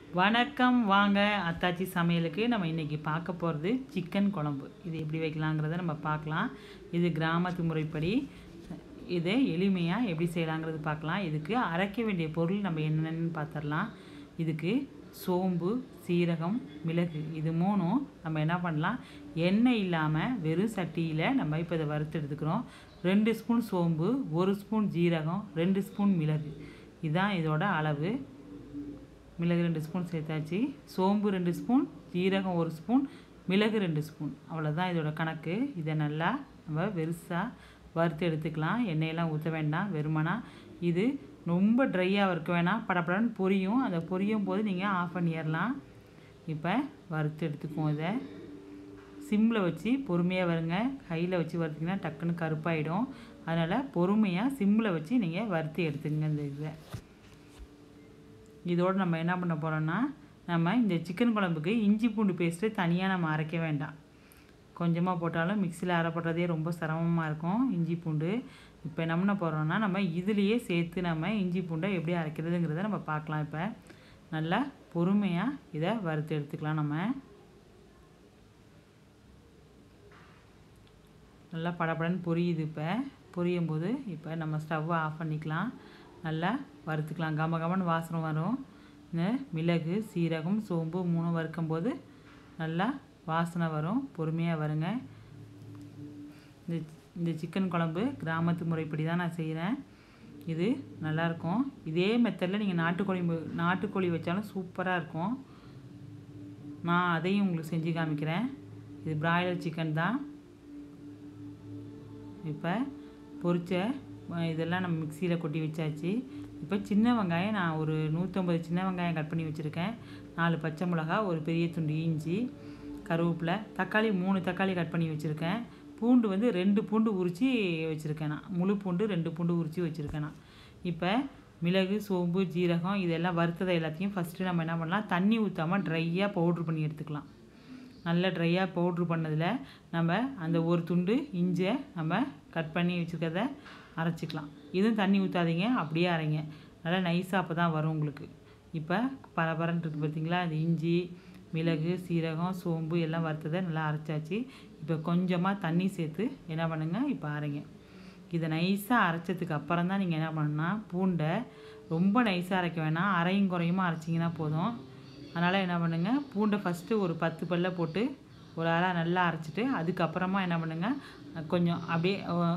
வணக்கம் வாங்க அத்தாச்சி சமையலுக்கு நம்ம இன்றைக்கி பார்க்க போகிறது சிக்கன் குழம்பு இது எப்படி வைக்கலாங்கிறத நம்ம பார்க்கலாம் இது கிராமத்து முறைப்படி இது எளிமையாக எப்படி செய்யலாங்கிறது பார்க்கலாம் இதுக்கு அரைக்க வேண்டிய பொருள் நம்ம என்னென்னு பார்த்துடலாம் இதுக்கு சோம்பு சீரகம் மிளகு இது மூணும் நம்ம என்ன பண்ணலாம் எண்ணெய் இல்லாமல் வெறும் சட்டியில் நம்ம இப்போ இதை வறுத்து எடுத்துக்கிறோம் ரெண்டு ஸ்பூன் சோம்பு ஒரு ஸ்பூன் ஜீரகம் ரெண்டு ஸ்பூன் மிளகு இதுதான் இதோட அளவு மிளகு ரெண்டு ஸ்பூன் சேர்த்தாச்சு சோம்பு ரெண்டு ஸ்பூன் ஜீரகம் ஒரு ஸ்பூன் மிளகு ரெண்டு ஸ்பூன் அவ்வளோதான் இதோட கணக்கு இதை நல்லா நம்ம வெறுசாக வறுத்து எடுத்துக்கலாம் எண்ணெயெல்லாம் ஊற்ற வேண்டாம் வெறுமனா இது ரொம்ப ட்ரையாக வறுக்க வேணாம் படப்படன்னு பொரியும் அதை பொரியும் போது நீங்கள் ஆஃப் பண்ணிடலாம் இப்போ வறுத்து எடுத்துக்குவோம் இதை சிம்மில் வச்சு பொறுமையாக வருங்க கையில் வச்சு வறுத்திங்கன்னா டக்குன்னு கருப்பாயிடும் அதனால் பொறுமையாக சிம்மில் வச்சு நீங்கள் வறுத்து எடுத்துங்க இந்த இதை இதோடு நம்ம என்ன பண்ண போகிறோம்னா நம்ம இந்த சிக்கன் குழம்புக்கு இஞ்சி பூண்டு பேஸ்ட்டு தனியாக நம்ம அரைக்க வேண்டாம் கொஞ்சமாக போட்டாலும் மிக்சியில் அரைப்படுறதே ரொம்ப சிரமமாக இருக்கும் இஞ்சி பூண்டு இப்போ என்ன பண்ண போகிறோம்னா நம்ம இதுலேயே சேர்த்து நம்ம இஞ்சி பூண்டை எப்படி அரைக்கிறதுங்கிறத நம்ம பார்க்கலாம் இப்போ நல்லா பொறுமையாக இதை வறுத்து எடுத்துக்கலாம் நம்ம நல்லா படபடன்னு பொரியுது இப்போ பொரியும் போது இப்போ நம்ம ஸ்டவ்வை ஆஃப் பண்ணிக்கலாம் நல்லா வறுத்துக்கலாம் கம கமன்னு வாசனை வரும் இந்த மிளகு சீரகம் சோம்பு மூணும் வறுக்கும் போது நல்லா வாசனை வரும் பொறுமையாக வருங்க இந்த இந்த சிக்கன் குழம்பு கிராமத்து முறைப்படி தான் நான் செய்கிறேன் இது நல்லாயிருக்கும் இதே மெத்தடில் நீங்கள் நாட்டுக்கோழி நாட்டுக்கோழி வச்சாலும் சூப்பராக இருக்கும் நான் அதையும் உங்களுக்கு செஞ்சு காமிக்கிறேன் இது பிராய்லர் சிக்கன் தான் இப்போ பொரிச்ச இதெல்லாம் நம்ம மிக்சியில் கொட்டி வச்சாச்சு இப்போ சின்ன வெங்காயம் நான் ஒரு நூற்றம்பது சின்ன வெங்காயம் கட் பண்ணி வச்சுருக்கேன் நாலு பச்சை மிளகா ஒரு பெரிய துண்டு இஞ்சி கருவேப்பிலை தக்காளி மூணு தக்காளி கட் பண்ணி வச்சுருக்கேன் பூண்டு வந்து ரெண்டு பூண்டு உரித்து வச்சுருக்கேன் நான் முழு பூண்டு ரெண்டு பூண்டு உரித்து வச்சுருக்கேன் நான் இப்போ மிளகு சோம்பு ஜீரகம் இதெல்லாம் வறுத்ததை எல்லாத்தையும் ஃபஸ்ட்டு நம்ம என்ன பண்ணலாம் தண்ணி ஊற்றாமல் ட்ரையாக பவுட்ரு பண்ணி எடுத்துக்கலாம் நல்லா ட்ரையாக பவுட்ரு பண்ணதில் நம்ம அந்த ஒரு துண்டு இஞ்சை நம்ம கட் பண்ணி வச்சுருக்கத அரைச்சிக்கலாம் இதுவும் தண்ணி ஊற்றாதீங்க அப்படியே அரைங்க நல்லா நைஸாக அப்போ தான் வரும் உங்களுக்கு இப்போ பரபரன்னு இருக்குது பார்த்தீங்களா அது இஞ்சி மிளகு சீரகம் சோம்பு எல்லாம் வறுத்ததை நல்லா அரைச்சாச்சு இப்போ கொஞ்சமாக தண்ணி சேர்த்து என்ன பண்ணுங்கள் இப்போ அரைங்க இதை நைஸாக அரைச்சதுக்கு அப்புறம் தான் நீங்கள் என்ன பண்ணணும்னா பூண்டை ரொம்ப நைஸாக அரைக்க வேணாம் அரையும் குறையுமா அரைச்சிங்கன்னா போதும் அதனால் என்ன பண்ணுங்கள் பூண்டை ஃபஸ்ட்டு ஒரு பத்து பல்ல போட்டு ஒரு அரை நல்லா அரைச்சிட்டு அதுக்கப்புறமா என்ன பண்ணுங்கள் கொஞ்சம் அப்படியே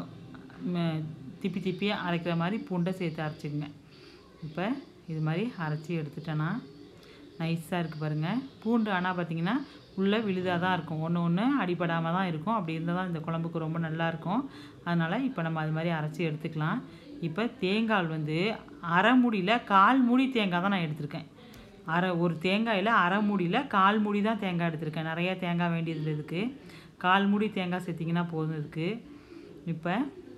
திப்பி திப்பியாக அரைக்கிற மாதிரி பூண்டை சேர்த்து அரைச்சிக்கங்க இப்போ இது மாதிரி அரைச்சி எடுத்துட்டேன்னா நைஸாக இருக்குது பாருங்கள் பூண்டு ஆனால் பார்த்திங்கன்னா உள்ளே விழுதாக தான் இருக்கும் ஒன்று ஒன்று அடிபடாமல் தான் இருக்கும் அப்படி இருந்தால் தான் இந்த குழம்புக்கு ரொம்ப நல்லாயிருக்கும் அதனால் இப்போ நம்ம அது மாதிரி அரைச்சி எடுத்துக்கலாம் இப்போ தேங்காய் வந்து அரை மூடியில் கால் மூடி தேங்காய் தான் நான் எடுத்திருக்கேன் அரை ஒரு தேங்காயில் அரை மூடியில் கால் மூடி தான் தேங்காய் எடுத்திருக்கேன் நிறையா தேங்காய் வேண்டியது இதுக்கு கால் மூடி தேங்காய் சேர்த்திங்கன்னா போதும் இதுக்கு இப்போ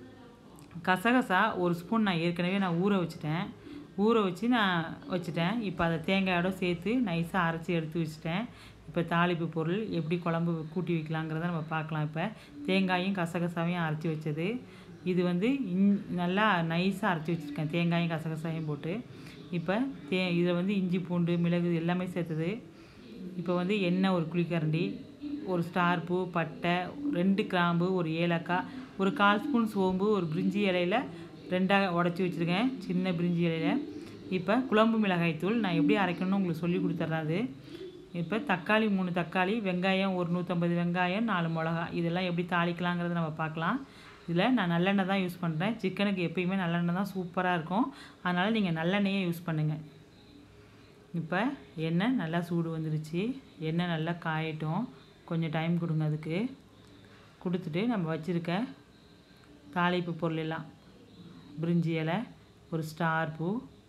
கசகசா ஒரு ஸ்பூன் நான் ஏற்கனவே நான் ஊற வச்சுட்டேன் ஊற வச்சு நான் வச்சுட்டேன் இப்போ அதை தேங்காயோட சேர்த்து நைஸாக அரைச்சி எடுத்து வச்சுட்டேன் இப்போ தாளிப்பு பொருள் எப்படி குழம்பு கூட்டி வைக்கலாங்கிறத நம்ம பார்க்கலாம் இப்போ தேங்காயும் கசகசாவையும் அரைச்சி வச்சது இது வந்து இன் நல்லா நைஸாக அரைச்சி வச்சுருக்கேன் தேங்காயும் கசகசாவையும் போட்டு இப்போ தே இதில் வந்து இஞ்சி பூண்டு மிளகு எல்லாமே சேர்த்தது இப்போ வந்து எண்ணெய் ஒரு குழிக்கரண்டி ஒரு ஸ்டார் பூ பட்டை ரெண்டு கிராம்பு ஒரு ஏலக்காய் ஒரு கால் ஸ்பூன் சோம்பு ஒரு பிரிஞ்சி இலையில் ரெண்டாக உடச்சி வச்சுருக்கேன் சின்ன பிரிஞ்சி இலையில் இப்போ குழம்பு மிளகாய் தூள் நான் எப்படி அரைக்கணும்னு உங்களுக்கு சொல்லி கொடுத்துட்றாது இப்போ தக்காளி மூணு தக்காளி வெங்காயம் ஒரு நூற்றம்பது வெங்காயம் நாலு மிளகா இதெல்லாம் எப்படி தாளிக்கலாங்கிறத நம்ம பார்க்கலாம் இதில் நான் நல்லெண்ணெய் தான் யூஸ் பண்ணுறேன் சிக்கனுக்கு எப்பயுமே நல்லெண்ணெய் தான் சூப்பராக இருக்கும் அதனால் நீங்கள் நல்லெண்ணெயே யூஸ் பண்ணுங்கள் இப்போ எண்ணெய் நல்லா சூடு வந்துருச்சு எண்ணெய் நல்லா காயட்டும் கொஞ்சம் டைம் கொடுங்க அதுக்கு கொடுத்துட்டு நம்ம வச்சுருக்க தாளிப்பு பொருள் எல்லாம் பிரிஞ்சி இலை ஒரு ஸ்டார் பூ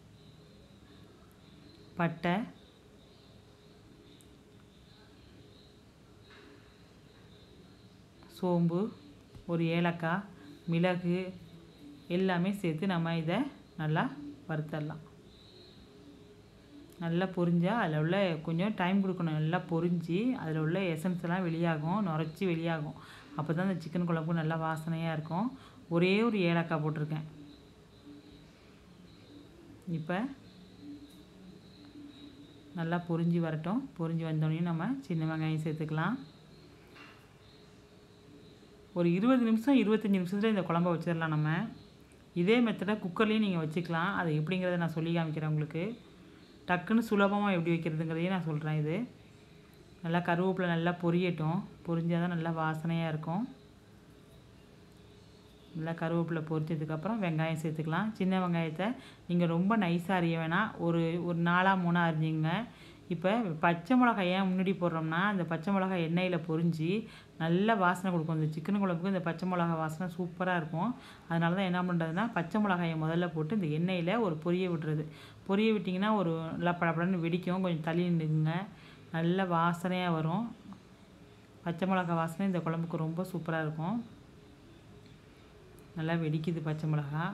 பட்டை சோம்பு ஒரு ஏலக்காய் மிளகு எல்லாமே சேர்த்து நம்ம இதை நல்லா வறுத்தரலாம் நல்லா பொரிஞ்சால் அதில் உள்ள கொஞ்சம் டைம் கொடுக்கணும் நல்லா பொரிஞ்சு அதில் உள்ள எசன்ஸ் எல்லாம் வெளியாகும் நுரைச்சி வெளியாகும் அப்போ தான் அந்த சிக்கன் குழம்பு நல்லா வாசனையாக இருக்கும் ஒரே ஒரு ஏலக்காய் போட்டிருக்கேன் இப்போ நல்லா பொரிஞ்சு வரட்டும் பொரிஞ்சு வந்தோடனே நம்ம சின்ன வெங்காயம் சேர்த்துக்கலாம் ஒரு இருபது நிமிஷம் இருபத்தஞ்சி நிமிஷத்தில் இந்த குழம்ப வச்சிடலாம் நம்ம இதே மெத்தடை குக்கர்லேயும் நீங்கள் வச்சுக்கலாம் அது எப்படிங்கிறத நான் சொல்லி காமிக்கிறேன் உங்களுக்கு டக்குன்னு சுலபமாக எப்படி வைக்கிறதுங்கிறதையும் நான் சொல்கிறேன் இது நல்லா கருவேப்பிலை நல்லா பொரியட்டும் பொரிஞ்சால் தான் நல்லா வாசனையாக இருக்கும் நல்லா கருவேப்பிலை பொரிச்சதுக்கப்புறம் வெங்காயம் சேர்த்துக்கலாம் சின்ன வெங்காயத்தை நீங்கள் ரொம்ப நைஸாக அறிய வேணாம் ஒரு ஒரு நாலாக மூணாக அரிஞ்சிங்க இப்போ பச்சை மிளகாய் ஏன் முன்னாடி போடுறோம்னா அந்த பச்சை மிளகாய் எண்ணெயில் பொரிஞ்சு நல்ல வாசனை கொடுக்கும் இந்த சிக்கன் குழம்புக்கு இந்த பச்சை மிளகாய் வாசனை சூப்பராக இருக்கும் அதனால தான் என்ன பண்ணுறதுன்னா பச்சை மிளகாயை முதல்ல போட்டு இந்த எண்ணெயில் ஒரு பொரிய விட்டுறது பொரிய விட்டிங்கன்னா ஒரு நல்லா படப்படன்னு வெடிக்கும் கொஞ்சம் தள்ளி நின்றுங்க நல்ல வாசனையாக வரும் பச்சை மிளகாய் வாசனை இந்த குழம்புக்கு ரொம்ப சூப்பராக இருக்கும் நல்லா வெடிக்குது பச்சை மிளகா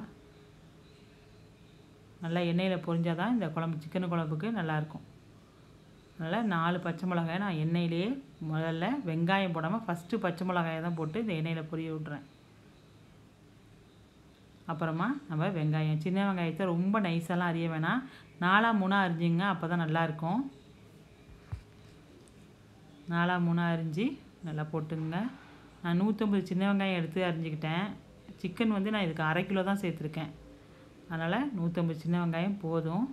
நல்லா எண்ணெயில் பொரிஞ்சால் தான் இந்த குழம்பு சிக்கன் குழம்புக்கு நல்லாயிருக்கும் அதனால் நாலு பச்சை மிளகாயை நான் எண்ணெயிலேயே முதல்ல வெங்காயம் போடாமல் ஃபஸ்ட்டு பச்சை மிளகாயை தான் போட்டு இந்த எண்ணெயில் பொரிய விட்றேன் அப்புறமா நம்ம வெங்காயம் சின்ன வெங்காயத்தை ரொம்ப நைஸாலாம் அறிய வேணாம் நாலாக மூணாக அரிஞ்சிங்க அப்போ தான் நல்லாயிருக்கும் நாலாக மூணாக அரிஞ்சு நல்லா போட்டுங்க நான் நூற்றம்பது சின்ன வெங்காயம் எடுத்து அரிஞ்சிக்கிட்டேன் சிக்கன் வந்து நான் இதுக்கு அரை கிலோ தான் சேர்த்துருக்கேன் அதனால் நூற்றம்பது சின்ன வெங்காயம் போதும்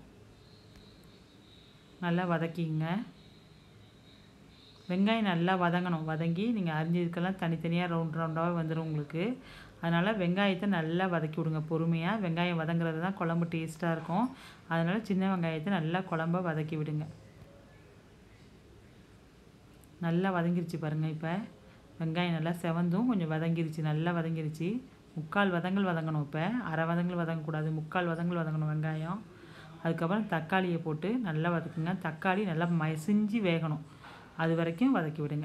நல்லா வதக்கிங்க வெங்காயம் நல்லா வதங்கணும் வதங்கி நீங்கள் அரிஞ்சதுக்கெல்லாம் தனித்தனியாக ரவுண்ட் ரவுண்டாகவே வந்துடும் உங்களுக்கு அதனால் வெங்காயத்தை நல்லா வதக்கி விடுங்க பொறுமையாக வெங்காயம் வதங்குறது தான் குழம்பு டேஸ்ட்டாக இருக்கும் அதனால் சின்ன வெங்காயத்தை நல்லா குழம்ப வதக்கி விடுங்க நல்லா வதங்கிருச்சு பாருங்கள் இப்போ வெங்காயம் நல்லா செவந்தும் கொஞ்சம் வதங்கிருச்சு நல்லா வதங்கிருச்சு முக்கால் வதங்கல் வதங்கணும் இப்போ அரை வதங்கல் வதங்கக்கூடாது முக்கால் வதங்கல் வதங்கணும் வெங்காயம் அதுக்கப்புறம் தக்காளியை போட்டு நல்லா வதக்குங்க தக்காளி நல்லா மசிஞ்சு வேகணும் அது வரைக்கும் வதக்கி விடுங்க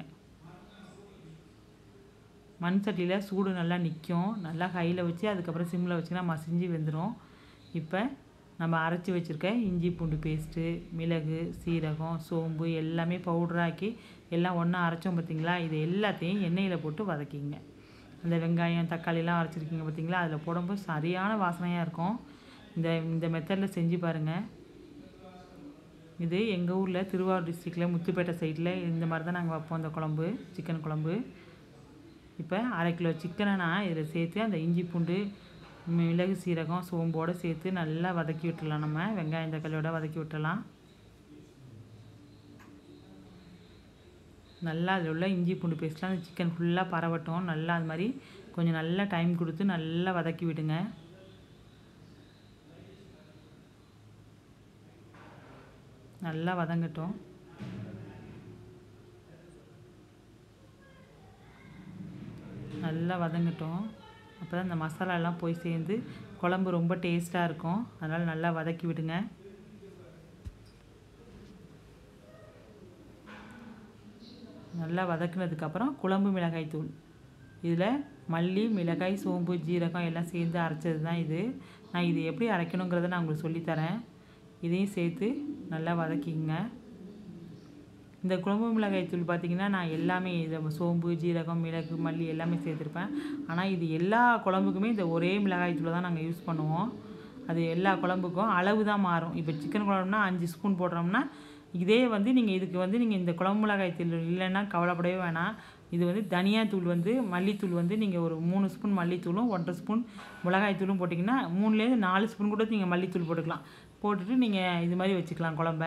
மண் சட்டியில் சூடு நல்லா நிற்கும் நல்லா ஹையில் வச்சு அதுக்கப்புறம் சிம்மில் வச்சுன்னா மசிஞ்சு வெந்துடும் இப்போ நம்ம அரைச்சி வச்சுருக்க இஞ்சி பூண்டு பேஸ்ட்டு மிளகு சீரகம் சோம்பு எல்லாமே பவுடராக்கி எல்லாம் ஒன்றா அரைச்சோம் பார்த்தீங்களா இது எல்லாத்தையும் எண்ணெயில் போட்டு வதக்கிங்க அந்த வெங்காயம் தக்காளிலாம் அரைச்சிருக்கீங்க பார்த்தீங்களா அதில் போடும்போது சரியான வாசனையாக இருக்கும் இந்த இந்த மெத்தடில் செஞ்சு பாருங்கள் இது எங்கள் ஊரில் திருவாரூர் டிஸ்ட்ரிக்டில் முத்துப்பேட்டை சைடில் இந்த மாதிரி தான் நாங்கள் வைப்போம் இந்த குழம்பு சிக்கன் குழம்பு இப்போ அரை கிலோ சிக்கனை நான் இதில் சேர்த்து அந்த இஞ்சி பூண்டு மிளகு சீரகம் சோம்போடு சேர்த்து நல்லா வதக்கி விட்டுடலாம் நம்ம வெங்காயம் தக்காளியோட வதக்கி விட்டுடலாம் நல்லா அதில் உள்ள இஞ்சி பூண்டு பேஸ்ட்லாம் அந்த சிக்கன் ஃபுல்லாக பரவட்டும் நல்லா அது மாதிரி கொஞ்சம் நல்லா டைம் கொடுத்து நல்லா வதக்கி விடுங்க நல்லா வதங்கட்டும் நல்லா வதங்கட்டும் அப்போ தான் இந்த மசாலாலாம் போய் சேர்ந்து குழம்பு ரொம்ப டேஸ்ட்டாக இருக்கும் அதனால் நல்லா வதக்கி விடுங்க நல்லா வதக்குனதுக்கப்புறம் குழம்பு மிளகாய் தூள் இதில் மல்லி மிளகாய் சோம்பு ஜீரகம் எல்லாம் சேர்ந்து அரைச்சது தான் இது நான் இது எப்படி அரைக்கணுங்கிறத நான் உங்களுக்கு சொல்லித்தரேன் இதையும் சேர்த்து நல்லா வதக்கிங்க இந்த குழம்பு மிளகாய் தூள் பார்த்திங்கன்னா நான் எல்லாமே இதை சோம்பு ஜீரகம் மிளகு மல்லி எல்லாமே சேர்த்துருப்பேன் ஆனால் இது எல்லா குழம்புக்குமே இந்த ஒரே மிளகாய் தூளை தான் நாங்கள் யூஸ் பண்ணுவோம் அது எல்லா குழம்புக்கும் அளவு தான் மாறும் இப்போ சிக்கன் குழம்புனா அஞ்சு ஸ்பூன் போடுறோம்னா இதே வந்து நீங்கள் இதுக்கு வந்து நீங்கள் இந்த குழம்பு மிளகாய் தூள் இல்லைன்னா கவலைப்படவே வேணாம் இது வந்து தனியாத்தூள் வந்து மல்லித்தூள் வந்து நீங்கள் ஒரு மூணு ஸ்பூன் மல்லித்தூளும் ஒன்றரை ஸ்பூன் மிளகாய் தூளும் போட்டிங்கன்னா மூணுலேருந்து நாலு ஸ்பூன் கூட நீங்கள் மல்லித்தூள் போட்டுக்கலாம் போட்டுட்டு நீங்கள் இது மாதிரி வச்சுக்கலாம் குழம்ப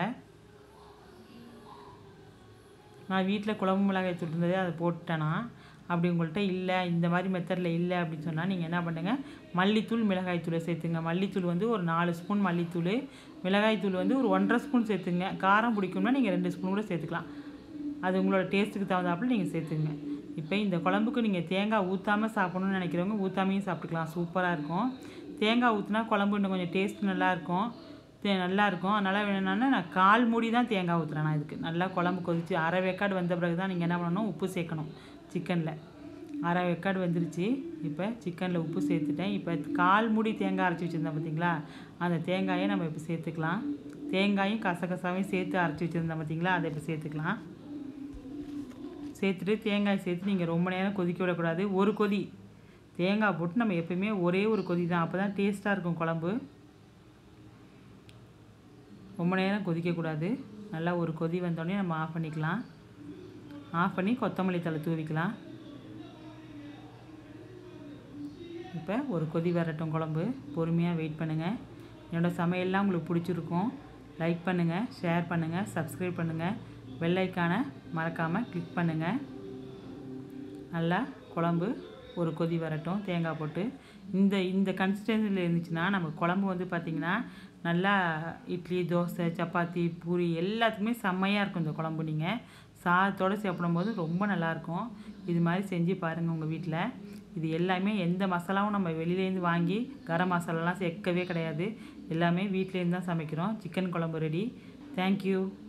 நான் வீட்டில் குழம்பு மிளகாய் தூள் இருந்ததே அதை போட்டேன்னா அப்படி உங்கள்கிட்ட இல்லை இந்த மாதிரி மெத்தடில் இல்லை அப்படின்னு சொன்னால் நீங்கள் என்ன பண்ணுங்கள் மல்லித்தூள் மிளகாய்த்தூளை சேர்த்துங்க மல்லித்தூள் வந்து ஒரு நாலு ஸ்பூன் மல்லித்தூள் மிளகாய்த்தூள் வந்து ஒரு ஒன்றரை ஸ்பூன் சேர்த்துங்க காரம் பிடிக்கும்னா நீங்கள் ரெண்டு ஸ்பூன் கூட சேர்த்துக்கலாம் அது உங்களோட டேஸ்ட்டுக்கு தகுந்தாப்புல நீங்கள் சேர்த்துங்க இப்போ இந்த குழம்புக்கு நீங்கள் தேங்காய் ஊற்றாமல் சாப்பிடணும்னு நினைக்கிறவங்க ஊற்றாமையும் சாப்பிட்டுக்கலாம் சூப்பராக இருக்கும் தேங்காய் ஊற்றினா குழம்பு இன்னும் கொஞ்சம் டேஸ்ட் நல்லாயிருக்கும் தே நல்லாயிருக்கும் அதனால் வேணும்னா நான் கால் மூடி தான் தேங்காய் ஊற்றுறேன் நான் இதுக்கு நல்லா குழம்பு கொதித்து அரை வேக்காடு வந்த பிறகு தான் நீங்கள் என்ன பண்ணணும் உப்பு சேர்க்கணும் சிக்கனில் அரை வெக்காடு வந்துருச்சு இப்போ சிக்கனில் உப்பு சேர்த்துட்டேன் இப்போ கால் மூடி தேங்காய் அரைச்சி வச்சுருந்தேன் பார்த்தீங்களா அந்த தேங்காயை நம்ம இப்போ சேர்த்துக்கலாம் தேங்காயும் கசகசாவையும் சேர்த்து அரைச்சி வச்சுருந்தேன் பார்த்தீங்களா அதை இப்போ சேர்த்துக்கலாம் சேர்த்துட்டு தேங்காய் சேர்த்து நீங்கள் ரொம்ப நேரம் கொதிக்க விடக்கூடாது ஒரு கொதி தேங்காய் போட்டு நம்ம எப்பயுமே ஒரே ஒரு கொதி தான் அப்போ தான் டேஸ்ட்டாக இருக்கும் குழம்பு ரொம்ப நேரம் கொதிக்கக்கூடாது நல்லா ஒரு கொதி வந்தோடனே நம்ம ஆஃப் பண்ணிக்கலாம் ஆஃப் பண்ணி கொத்தமல்லி தழை தூவிக்கலாம் இப்போ ஒரு கொதி வரட்டும் குழம்பு பொறுமையாக வெயிட் பண்ணுங்கள் என்னோடய சமையல்லாம் உங்களுக்கு பிடிச்சிருக்கும் லைக் பண்ணுங்கள் ஷேர் பண்ணுங்கள் சப்ஸ்கிரைப் பண்ணுங்கள் பெல் ஐக்கானை மறக்காமல் கிளிக் பண்ணுங்கள் நல்லா குழம்பு ஒரு கொதி வரட்டும் தேங்காய் போட்டு இந்த இந்த கன்சிஸ்டன்சியில் இருந்துச்சுன்னா நம்ம குழம்பு வந்து பார்த்திங்கன்னா நல்லா இட்லி தோசை சப்பாத்தி பூரி எல்லாத்துக்குமே செம்மையாக இருக்கும் இந்த குழம்பு நீங்கள் சாதத்தோடு சாப்பிடும்போது ரொம்ப நல்லாயிருக்கும் இது மாதிரி செஞ்சு பாருங்கள் உங்கள் வீட்டில் இது எல்லாமே எந்த மசாலாவும் நம்ம வெளியிலேருந்து வாங்கி கரம் மசாலாலாம் சேர்க்கவே கிடையாது எல்லாமே வீட்டிலேருந்து தான் சமைக்கிறோம் சிக்கன் குழம்பு ரெடி தேங்க்யூ